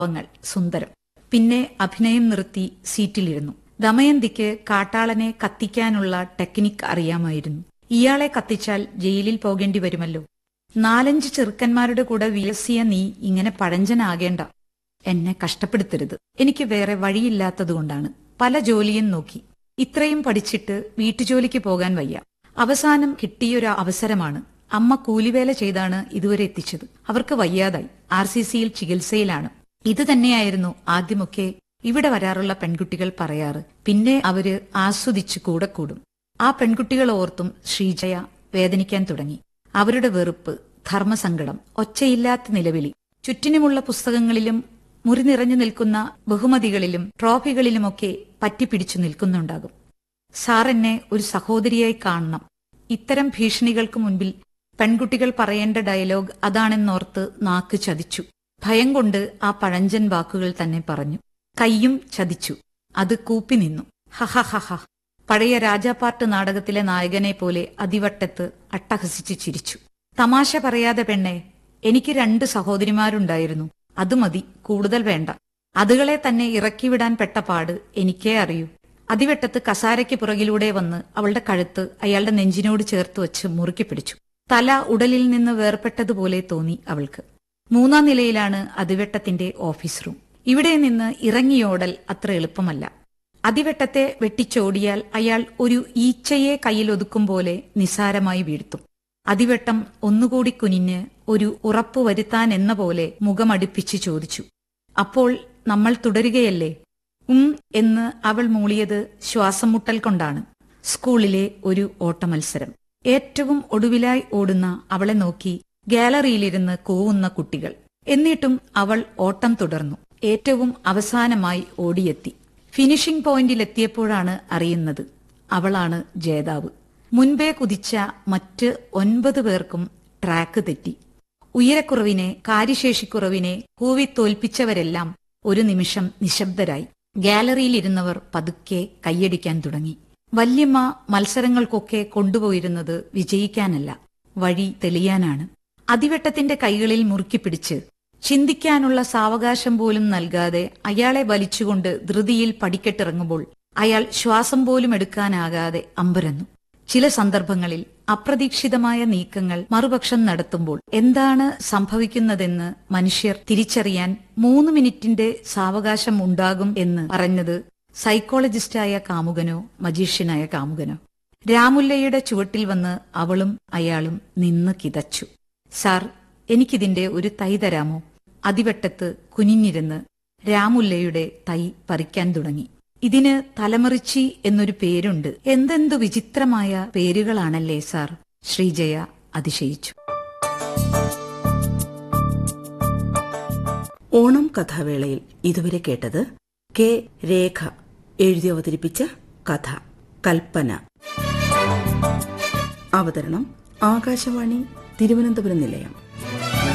ങ്ങൾ സുന്ദരം പിന്നെ അഭിനയം നിർത്തി സീറ്റിലിരുന്നു ദമയന്തിക്ക് കാട്ടാളനെ കത്തിക്കാനുള്ള ടെക്നിക് അറിയാമായിരുന്നു ഇയാളെ കത്തിച്ചാൽ ജയിലിൽ പോകേണ്ടി വരുമല്ലോ നാലഞ്ച് ചെറുക്കന്മാരുടെ കൂടെ വിലസിയ നീ ഇങ്ങനെ പഴഞ്ചനാകേണ്ട എന്നെ കഷ്ടപ്പെടുത്തരുത് എനിക്ക് വേറെ വഴിയില്ലാത്തതുകൊണ്ടാണ് പല ജോലിയും നോക്കി ഇത്രയും പഠിച്ചിട്ട് വീട്ടുജോലിക്ക് പോകാൻ വയ്യ അവസാനം കിട്ടിയൊരു അവസരമാണ് അമ്മ കൂലിവേല ചെയ്താണ് ഇതുവരെ എത്തിച്ചത് അവർക്ക് വയ്യാതായി ആർ സി സിയിൽ ചികിത്സയിലാണ് ഇത് തന്നെയായിരുന്നു ആദ്യമൊക്കെ ഇവിടെ വരാറുള്ള പെൺകുട്ടികൾ പറയാറ് പിന്നെ അവര് ആസ്വദിച്ച് കൂടെ കൂടും ആ പെൺകുട്ടികൾ ഓർത്തും ശ്രീജയ വേദനിക്കാൻ തുടങ്ങി അവരുടെ വെറുപ്പ് ധർമ്മസങ്കടം ഒച്ചയില്ലാത്ത നിലവിളി ചുറ്റിനുമുള്ള പുസ്തകങ്ങളിലും മുറി നിറഞ്ഞു നിൽക്കുന്ന ബഹുമതികളിലും ട്രോഫികളിലുമൊക്കെ പറ്റിപ്പിടിച്ചു നിൽക്കുന്നുണ്ടാകും സാർ എന്നെ ഒരു സഹോദരിയായി കാണണം ഇത്തരം ഭീഷണികൾക്ക് മുൻപിൽ പെൺകുട്ടികൾ പറയേണ്ട ഡയലോഗ് അതാണെന്നോർത്ത് നാക്ക് ചതിച്ചു ഭയം കൊണ്ട് ആ പഴഞ്ചൻ വാക്കുകൾ തന്നെ പറഞ്ഞു കയ്യും ചതിച്ചു അത് കൂപ്പി നിന്നു ഹഹഹഹ പഴയ രാജാപ്പാട്ട് നാടകത്തിലെ നായകനെ പോലെ അതിവട്ടത്ത് അട്ടഹസിച്ച് ചിരിച്ചു തമാശ പറയാതെ പെണ്ണെ എനിക്ക് രണ്ട് സഹോദരിമാരുണ്ടായിരുന്നു അത് മതി കൂടുതൽ വേണ്ട അതുകളെ തന്നെ ഇറക്കിവിടാൻ പെട്ട പാട് എനിക്കേ അറിയൂ അതിവെട്ടത്ത് കസാരയ്ക്ക് പുറകിലൂടെ വന്ന് അവളുടെ കഴുത്ത് അയാളുടെ നെഞ്ചിനോട് ചേർത്ത് വച്ച് മുറുക്കി പിടിച്ചു തല ഉടലിൽ നിന്ന് വേർപെട്ടതുപോലെ തോന്നി അവൾക്ക് മൂന്നാം നിലയിലാണ് അതിവെട്ടത്തിന്റെ ഓഫീസ് റൂം ഇവിടെ നിന്ന് ഇറങ്ങിയോടൽ അത്ര എളുപ്പമല്ല അതിവെട്ടത്തെ വെട്ടിച്ചോടിയാൽ അയാൾ ഒരു ഈച്ചയെ കയ്യിലൊതുക്കും പോലെ നിസാരമായി വീഴ്ത്തും അതിവെട്ടം ഒന്നുകൂടി കുനിഞ്ഞ് ഒരു ഉറപ്പു വരുത്താൻ എന്ന പോലെ മുഖമടുപ്പിച്ച് ചോദിച്ചു അപ്പോൾ നമ്മൾ തുടരുകയല്ലേ ഉം എന്ന് അവൾ മൂളിയത് ശ്വാസം മുട്ടൽ കൊണ്ടാണ് സ്കൂളിലെ ഒരു ഓട്ടമത്സരം ഏറ്റവും ഒടുവിലായി ഓടുന്ന അവളെ നോക്കി ഗാലറിയിലിരുന്ന് കൂവുന്ന കുട്ടികൾ എന്നിട്ടും അവൾ ഓട്ടം തുടർന്നു ഏറ്റവും അവസാനമായി ഓടിയെത്തി ഫിനിഷിംഗ് പോയിന്റിലെത്തിയപ്പോഴാണ് അറിയുന്നത് അവളാണ് ജേതാവ് മുൻപേ കുതിച്ച മറ്റ് ഒൻപത് പേർക്കും ട്രാക്ക് തെറ്റി ഉയരക്കുറവിനെ കാര്യശേഷിക്കുറവിനെ കൂവി തോൽപ്പിച്ചവരെല്ലാം ഒരു നിമിഷം നിശബ്ദരായി ഗാലറിയിലിരുന്നവർ പതുക്കെ കൈയടിക്കാൻ തുടങ്ങി വല്യമ്മ മത്സരങ്ങൾക്കൊക്കെ കൊണ്ടുപോയിരുന്നത് വിജയിക്കാനല്ല വഴി തെളിയാനാണ് അതിവെട്ടത്തിന്റെ കൈകളിൽ മുറുക്കിപ്പിടിച്ച് ചിന്തിക്കാനുള്ള സാവകാശം പോലും നൽകാതെ അയാളെ വലിച്ചുകൊണ്ട് ധൃതിയിൽ പടിക്കെട്ടിറങ്ങുമ്പോൾ അയാൾ ശ്വാസം പോലും എടുക്കാനാകാതെ അമ്പരന്നു ചില സന്ദർഭങ്ങളിൽ അപ്രതീക്ഷിതമായ നീക്കങ്ങൾ മറുപക്ഷം നടത്തുമ്പോൾ എന്താണ് സംഭവിക്കുന്നതെന്ന് മനുഷ്യർ തിരിച്ചറിയാൻ മൂന്ന് മിനിറ്റിന്റെ സാവകാശം ഉണ്ടാകും എന്ന് പറഞ്ഞത് സൈക്കോളജിസ്റ്റായ കാമുകനോ മജീഷ്യനായ കാമുകനോ രാമുല്ലയുടെ ചുവട്ടിൽ വന്ന് അവളും അയാളും നിന്ന് കിതച്ചു സാർ എനിക്കിതിന്റെ ഒരു തൈ തരാമോ അതിവട്ടത്ത് കുനിഞ്ഞിരുന്ന് രാമുല്ലയുടെ തൈ പറിക്കാൻ തുടങ്ങി ഇതിന് തലമറിച്ചി എന്നൊരു പേരുണ്ട് എന്തെന്തു വിചിത്രമായ പേരുകളാണല്ലേ സാർ ശ്രീജയ അതിശയിച്ചു ഓണം കഥാവേളയിൽ ഇതുവരെ കേട്ടത് കെ രേഖ എഴുതി അവതരിപ്പിച്ച കഥ കൽപ്പന അവതരണം ആകാശവാണി തിരുവനന്തപുരം നിലയം